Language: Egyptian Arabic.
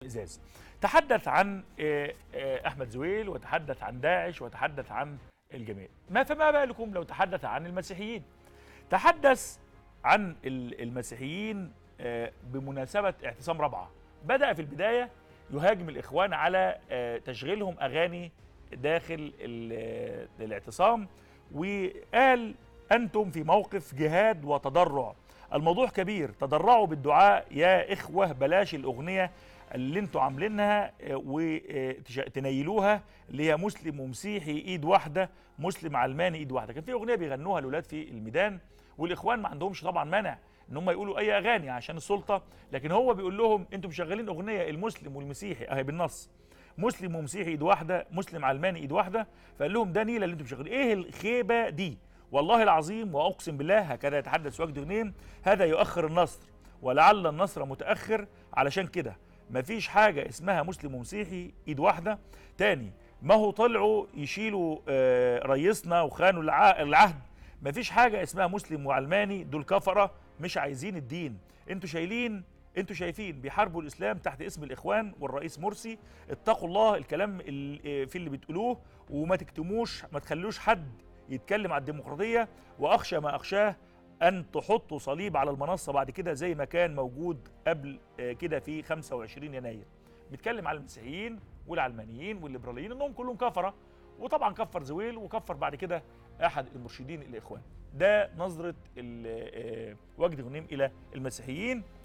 ازاز تحدث عن آه، آه، احمد زويل وتحدث عن داعش وتحدث عن الجميع ما فما بالكم لو تحدث عن المسيحيين تحدث عن ال- المسيحيين آه، بمناسبة اعتصام رابعة بدأ في البداية يهاجم الإخوان على آه، تشغيلهم أغاني داخل ال- آه، الاعتصام وقال أنتم في موقف جهاد وتضرع الموضوع كبير تضرعوا بالدعاء يا إخوة بلاش الأغنية اللي انتوا عاملينها وتنيلوها اللي هي مسلم ومسيحي ايد واحده مسلم علماني ايد واحده كان في اغنيه بيغنوها الاولاد في الميدان والاخوان ما عندهمش طبعا مانع ان هم يقولوا اي اغاني عشان السلطه لكن هو بيقول لهم انتم مشغلين اغنيه المسلم والمسيحي اهي بالنص مسلم ومسيحي ايد واحده مسلم علماني ايد واحده فقال لهم ده نيله اللي انتم مشغلين ايه الخيبه دي والله العظيم واقسم بالله هكذا يتحدث وجد غنيم هذا يؤخر النصر ولعل النصر متاخر علشان كده مفيش حاجه اسمها مسلم ومسيحي ايد واحده تاني ما هو طلعوا يشيلوا آه، رئيسنا وخانوا الع- العهد مفيش حاجه اسمها مسلم وعلماني دول كفره مش عايزين الدين انتوا شايلين انتوا شايفين بيحاربوا الاسلام تحت اسم الاخوان والرئيس مرسي اتقوا الله الكلام ال- في اللي بتقولوه وما تكتموش ما تخلوش حد يتكلم عن الديمقراطيه واخشى ما اخشاه ان تحطوا صليب على المنصه بعد كده زي ما كان موجود قبل آه، كده في 25 يناير بيتكلم على المسيحيين والعلمانيين والليبراليين انهم كلهم كفره وطبعا كفر زويل وكفر بعد كده احد المرشدين الاخوان ده نظره ال- آه، وجد غنيم الى المسيحيين